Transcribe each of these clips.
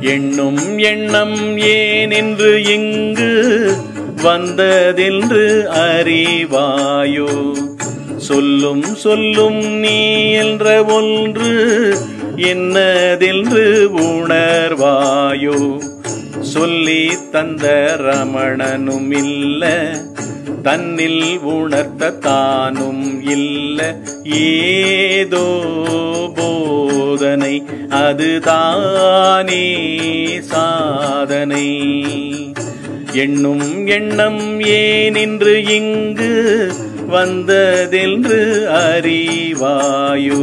எண்ணும் எண்ணம் ஏன் என்று இங்கு வந்ததென்று அறிவாயோ சொல்லும் சொல்லும் நீ என்ற ஒன்று என்னதென்று உணர்வாயோ சொல்லி தந்த ரமணனும் இல்ல தன்னில் உணர்த்த தானும் இல்ல ஏதோ போதனை அதுதானே சாதனை எண்ணும் எண்ணம் ஏன் இன்று இங்கு வந்ததென்று அறிவாயோ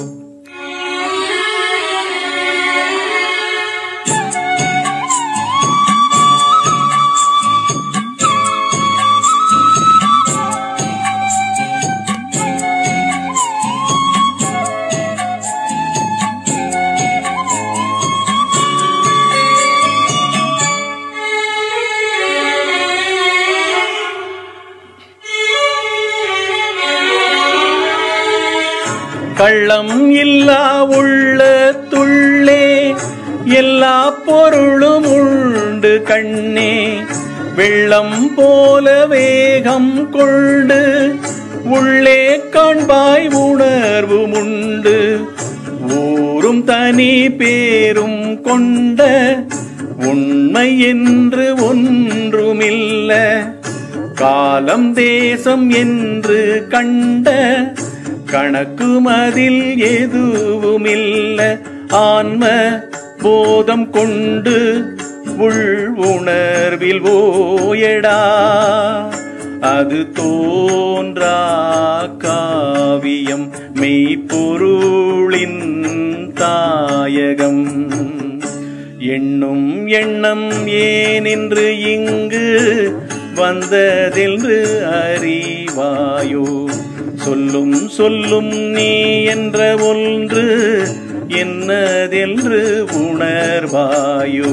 கள்ளம் இல்லா உள்ளத்துள்ளே எல்லா பொருளும் உண்டு கண்ணே வெள்ளம் போல வேகம் கொண்டு உள்ளே காண்பாய் உணர்வும் உண்டு ஊரும் தனி பேரும் கொண்ட உண்மை என்று ஒன்றுமில்ல காலம் தேசம் என்று கண்ட கணக்குமதில் எதுவுமில்ல ஆன்ம போதம் கொண்டு உள் உணர்வில் ஓயடா அது தோன்றா காவியம் மெய்ப்பொருளின் தாயகம் எண்ணும் எண்ணம் ஏனென்று இங்கு வந்ததென்று அறிவாயோ சொல்லும் சொல்லும் நீ என்ற ஒன்று என்னதென்று உணர்வாயோ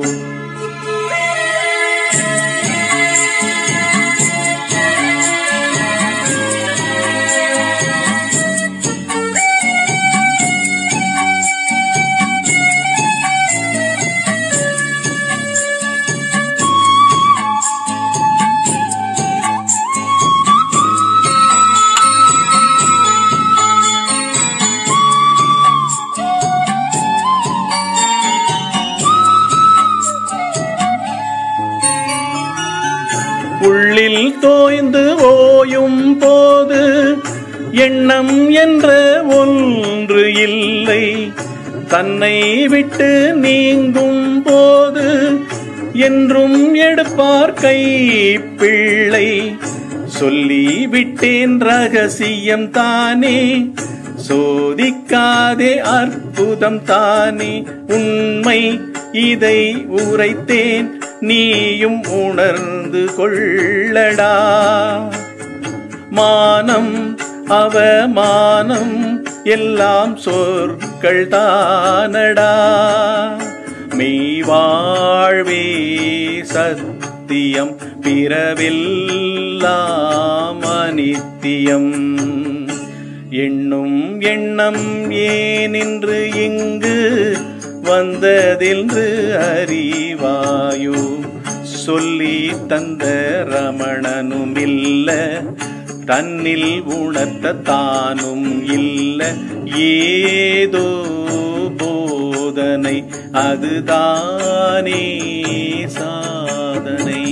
உள்ளில் தோய்ந்து ஓயும் போது எண்ணம் என்ற ஒன்று இல்லை தன்னை விட்டு நீங்கும் போது என்றும் எடுப்பார் கை பிள்ளை சொல்லி விட்டேன் ரகசியம் தானே சோதிக்காதே அற்புதம் தானே உண்மை இதை உரைத்தேன் நீயும் உணர்ந்து கொள்ளடா மானம் அவமானம் எல்லாம் சொற்கள் தானடா மெய் வாழ்வே சத்தியம் பிறவெல்லாம் அனித்தியம் எண்ணும் எண்ணம் ஏனின்று இங்கு வந்ததென்று அறிவாயோ சொல்லி தந்த ரமணனும் இல்ல தன்னில் உணர்த்த தானும் இல்ல ஏதோ போதனை அதுதானே சாதனை